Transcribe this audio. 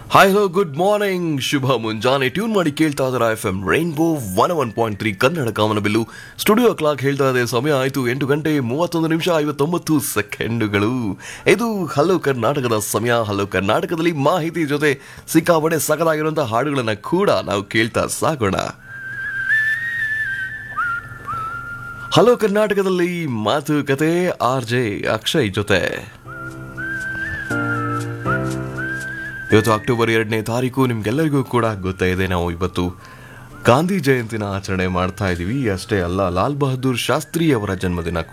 hi hello good morning ಶುಭ ಮುಂಜಾನೆ tune ಮಾಡಿ ಕೇಳ್ತಾ ಇದ್ದಾರೆ F M rainbow one one point three Kannada ಕಾಮನಬಿಲ್ಲು ಸ್ಟುಡಿಯೋ ಕ್ಲಾಕ್ ಹೇಳ್ತಾ ಇದೆ ಸಮಯ ಆಯಿತು ಎಂಟು ಗಂಟೆ ಮೂವತ್ತೊಂದು ನಿಮಿಷ ಐವತ್ತೊಂಬತ್ತು ಸೆಕೆಂಡುಗಳು ಇದು ಹಲೋ ಕರ್ನಾಟಕದ ಸಮಯ ಹಲೋ ಕರ್ನಾಟಕದಲ್ಲಿ ಮಾಹಿತಿ ಜೊತೆ ಸಿಕ್ಕಾಪಡೆ ಸಕಲಾಗಿರುವಂತಹ ಹಾಡುಗಳನ್ನ ಕೂಡ ನಾವು ಕೇಳ್ತಾ ಸಾಗೋಣ ಹಲೋ ಕರ್ನಾಟಕದಲ್ಲಿ ಮಾತುಕತೆ ಆರ್ ಜೆ ಅಕ್ಷಯ್ ಜೊತೆ ಇವತ್ತು ಅಕ್ಟೋಬರ್ ಎರಡನೇ ತಾರೀಕು ನಿಮ್ಗೆಲ್ಲರಿಗೂ ಕೂಡ ಗೊತ್ತಾ ಇದೆ ನಾವು ಇವತ್ತು ಗಾಂಧಿ ಜಯಂತಿನ ಆಚರಣೆ ಮಾಡ್ತಾ ಇದ್ದೀವಿ ಅಷ್ಟೇ ಅಲ್ಲ ಲಾಲ್ ಬಹದ್ದೂರ್ ಶಾಸ್ತ್ರಿ ಅವರ ಜನ್ಮದಿನ